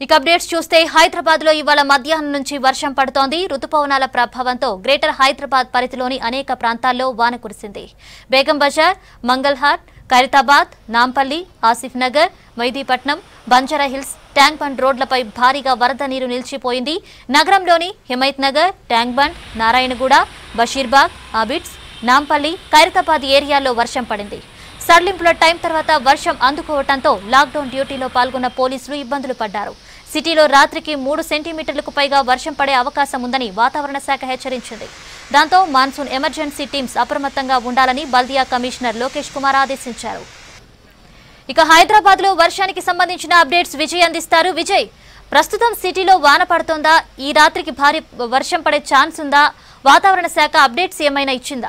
ఇక అప్డేట్స్ చూస్తే హైదరాబాద్ లో ఇవాళ మధ్యాహ్నం నుంచి వర్షం పడుతోంది రుతుపవనాల ప్రభావంతో గ్రేటర్ హైదరాబాద్ పరిధిలోని అనేక ప్రాంతాల్లో వాన కురిసింది బేగం బజార్ మంగల్హాట్ ఖైరతాబాద్ నాంపల్లి ఆసిఫ్ నగర్ మైదీపట్నం బంజారా హిల్స్ ట్యాంక్ బండ్ రోడ్లపై భారీగా వరద నీరు నిలిచిపోయింది నగరంలోని హిమైత్ నగర్ ట్యాంక్ బండ్ నారాయణగూడ బషీర్బాగ్ ఆబిట్స్ నాంపల్లి ఖైరతాబాద్ ఏరియాల్లో వర్షం పడింది సడలింపుల టైం తర్వాత వర్షం అందుకోవడంతో లాక్డౌన్ డ్యూటీలో పాల్గొన్న పోలీసులు ఇబ్బందులు పడ్డారు సిటీలో రాత్రికి మూడు సెంటీమీటర్లకు పైగా వర్షం పడే అవకాశం ఉందని వాతావరణ శాఖ హెచ్చరించింది దాంతో మాన్సూన్ ఎమర్జెన్సీ టీమ్స్ అప్రమత్తంగా ఉండాలని బల్దియా కమిషనర్ లోకేష్ కుమార్ ఆదేశించారు ఇక హైదరాబాద్ లో వర్షానికి సంబంధించిన అప్డేట్స్ విజయ్ అందిస్తారు విజయ్ ప్రస్తుతం సిటీలో వాన పడుతోందా ఈ రాత్రికి భారీ వర్షం పడే ఛాన్స్ ఉందా వాతావరణ శాఖ అప్డేట్స్ ఏమైనా ఇచ్చిందా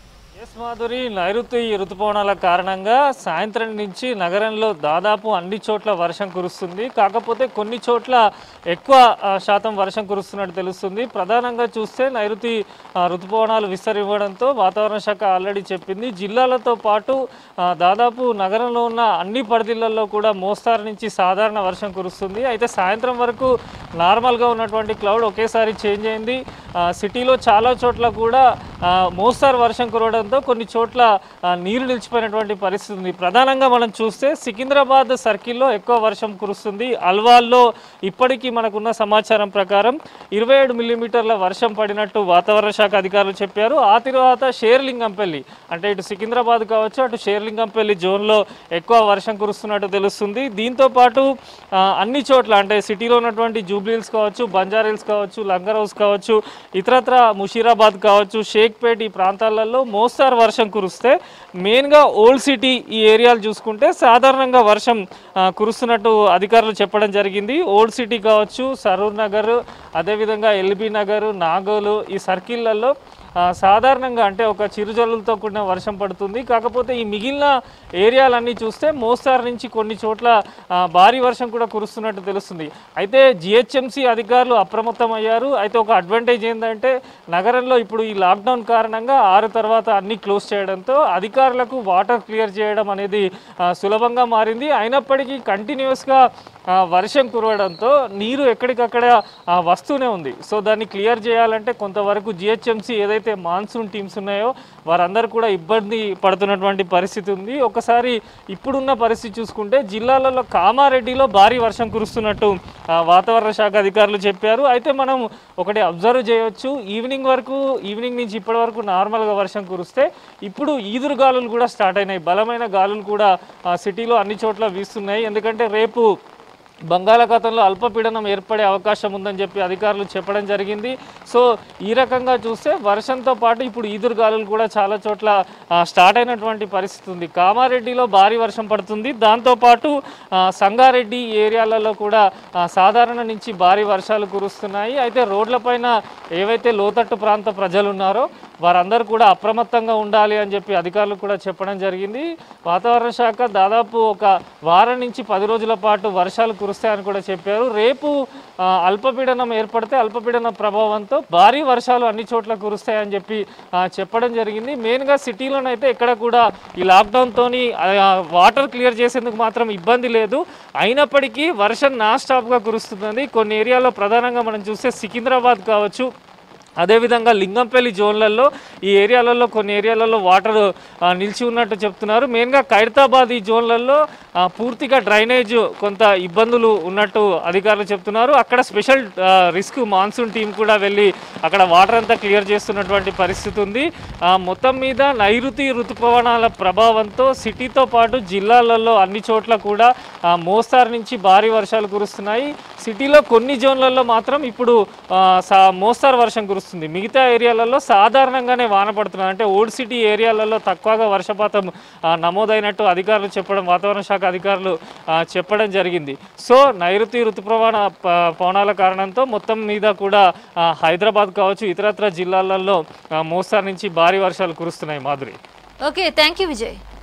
ఎస్ మాధురి నైరుతి ఋతుపవనాల కారణంగా సాయంత్రం నుంచి నగరంలో దాదాపు అన్ని చోట్ల వర్షం కురుస్తుంది కాకపోతే కొన్ని చోట్ల ఎక్కువ ఆ, శాతం వర్షం కురుస్తున్నట్టు తెలుస్తుంది ప్రధానంగా చూస్తే నైరుతి ఆ, ఋతుపవనాలు విస్తరివ్వడంతో వాతావరణ శాఖ ఆల్రెడీ చెప్పింది జిల్లాలతో పాటు ఆ, దాదాపు నగరంలో ఉన్న అన్ని పరిధిలలో కూడా మోస్తారు నుంచి సాధారణ వర్షం కురుస్తుంది అయితే సాయంత్రం వరకు నార్మల్గా ఉన్నటువంటి క్లౌడ్ ఒకేసారి చేంజ్ అయింది ఆ, సిటీలో చాలా చోట్ల కూడా ఆ, మోస్తారు వర్షం కురవడంతో కొన్ని చోట్ల ఆ, నీరు నిలిచిపోయినటువంటి పరిస్థితి ఉంది ప్రధానంగా మనం చూస్తే సికింద్రాబాద్ సర్కిల్లో ఎక్కువ వర్షం కురుస్తుంది అల్వాల్లో ఇప్పటికీ మనకున్న సమాచారం ప్రకారం ఇరవై ఏడు మిల్లీమీటర్ల వర్షం పడినట్టు వాతావరణ శాఖ అధికారులు చెప్పారు ఆ తర్వాత షేర్లింగంపల్లి అంటే ఇటు సికింద్రాబాద్ కావచ్చు అటు షేర్లింగంపల్లి జోన్లో ఎక్కువ వర్షం కురుస్తున్నట్టు తెలుస్తుంది దీంతో పాటు ఆ, అన్ని చోట్ల అంటే సిటీలో ఉన్నటువంటి జూబ్లీహిల్స్ కావచ్చు బంజారా హిల్స్ కావచ్చు లంగర్ హౌస్ కావచ్చు ఇతరత్ర ముషీరాబాద్ కావచ్చు షేక్పేట్ ఈ ప్రాంతాలలో మోస్తారు వర్షం కురిస్తే మెయిన్గా ఓల్డ్ సిటీ ఈ ఏరియాలు చూసుకుంటే సాధారణంగా వర్షం ఆ, కురుస్తున్నట్టు అధికారులు చెప్పడం జరిగింది ఓల్డ్ సిటీ కావచ్చు సరూర్ నగర్ అదేవిధంగా ఎల్బీ నగర్ నాగోలు ఈ సర్కిళ్లలో ఆ, సాధారణంగా అంటే ఒక చిరుజల్లులతో కూడిన వర్షం పడుతుంది కాకపోతే ఈ మిగిలిన ఏరియాలన్నీ చూస్తే మోస్తారు నుంచి కొన్ని చోట్ల ఆ, భారీ వర్షం కూడా కురుస్తున్నట్టు తెలుస్తుంది అయితే జిహెచ్ఎంసీ అధికారులు అప్రమత్తం అయ్యారు అయితే ఒక అడ్వాంటేజ్ ఏంటంటే నగరంలో ఇప్పుడు ఈ లాక్డౌన్ కారణంగా ఆరు తర్వాత అన్ని క్లోజ్ చేయడంతో అధికారులకు వాటర్ క్లియర్ చేయడం అనేది ఆ, సులభంగా మారింది అయినప్పటికీ కంటిన్యూస్గా వర్షం కురవడంతో నీరు ఎక్కడికక్కడ ఆ, వస్తూనే ఉంది సో దాన్ని క్లియర్ చేయాలంటే కొంతవరకు జిహెచ్ఎంసీ ఏదైతే మాన్సూన్ టీమ్స్ ఉన్నాయో వారందరూ కూడా ఇబ్బంది పడుతున్నటువంటి పరిస్థితి ఉంది ఒకసారి ఇప్పుడున్న పరిస్థితి చూసుకుంటే జిల్లాలలో కామారెడ్డిలో భారీ వర్షం కురుస్తున్నట్టు ఆ, వాతావరణ శాఖ అధికారులు చెప్పారు అయితే మనం ఒకటి అబ్జర్వ్ చేయొచ్చు ఈవినింగ్ వరకు ఈవినింగ్ నుంచి ఇప్పటి వరకు నార్మల్గా వర్షం కురిస్తే ఇప్పుడు ఈదురు గాలులు కూడా స్టార్ట్ అయినాయి బలమైన గాలులు కూడా ఆ, సిటీలో అన్ని చోట్ల వీస్తున్నాయి ఎందుకంటే రేపు బంగాళాఖాతంలో అల్పపీడనం ఏర్పడే అవకాశం ఉందని చెప్పి అధికారులు చెప్పడం జరిగింది సో ఈ రకంగా చూస్తే వర్షంతో పాటు ఇప్పుడు ఈదురుగాలులు కూడా చాలా చోట్ల ఆ, స్టార్ట్ అయినటువంటి పరిస్థితి ఉంది కామారెడ్డిలో భారీ వర్షం పడుతుంది దాంతోపాటు ఆ, సంగారెడ్డి ఏరియాలలో కూడా ఆ, సాధారణ నుంచి భారీ వర్షాలు కురుస్తున్నాయి అయితే రోడ్లపైన ఏవైతే లోతట్టు ప్రాంత ప్రజలు ఉన్నారో వారందరూ కూడా అప్రమత్తంగా ఉండాలి అని చెప్పి అధికారులు కూడా చెప్పడం జరిగింది వాతావరణ శాఖ దాదాపు ఒక వారం నుంచి పది రోజుల పాటు వర్షాలు కురుస్తాయని కూడా చెప్పారు రేపు ఆ, అల్పపీడనం ఏర్పడితే అల్పపీడన ప్రభావంతో భారీ వర్షాలు అన్ని చోట్ల కురుస్తాయని చెప్పి ఆ, చెప్పడం జరిగింది మెయిన్గా సిటీలోనైతే ఎక్కడ కూడా ఈ లాక్డౌన్తోని వాటర్ క్లియర్ చేసేందుకు మాత్రం ఇబ్బంది లేదు అయినప్పటికీ వర్షం నా స్టాప్గా కురుస్తుంది కొన్ని ఏరియాలో ప్రధానంగా మనం చూస్తే సికింద్రాబాద్ కావచ్చు అదేవిధంగా లింగంపల్లి జోన్లలో ఈ ఏరియాలలో కొన్ని ఏరియాలలో వాటర్ ఆ, నిలిచి ఉన్నట్టు చెప్తున్నారు మెయిన్గా ఖైరతాబాద్ ఈ జోన్లలో ఆ, పూర్తిగా డ్రైనేజ్ కొంత ఇబ్బందులు ఉన్నట్టు అధికారులు చెప్తున్నారు అక్కడ స్పెషల్ ఆ, రిస్క్ మాన్సూన్ టీం కూడా వెళ్ళి అక్కడ వాటర్ అంతా క్లియర్ చేస్తున్నటువంటి పరిస్థితి ఉంది ఆ, మొత్తం మీద నైరుతి ఋతుపవనాల ప్రభావంతో సిటీతో పాటు జిల్లాలలో అన్ని చోట్ల కూడా ఆ, మోస్తారు నుంచి భారీ వర్షాలు కురుస్తున్నాయి సిటీలో కొన్ని జోన్లలో మాత్రం ఇప్పుడు ఆ, సా- మోస్తారు వర్షం కురుస్తుంది మిగతా ఏరియాలలో సాధారణంగానే వాన పడుతున్నారు అంటే ఓల్డ్ సిటీ ఏరియాలలో తక్కువగా వర్షపాతం ఆ, నమోదైనట్టు అధికారులు చెప్పడం వాతావరణ శాఖ అధికారులు ఆ, చెప్పడం జరిగింది సో నైరుతి ఋతుప్రవణ ప- పవనాల కారణంతో మొత్తం మీద కూడా ఆ, హైదరాబాద్ కావచ్చు ఇతరత్ర జిల్లాలలో ఆ, మోస్తారు నుంచి భారీ వర్షాలు కురుస్తున్నాయి Madhuri okay thank you Vijay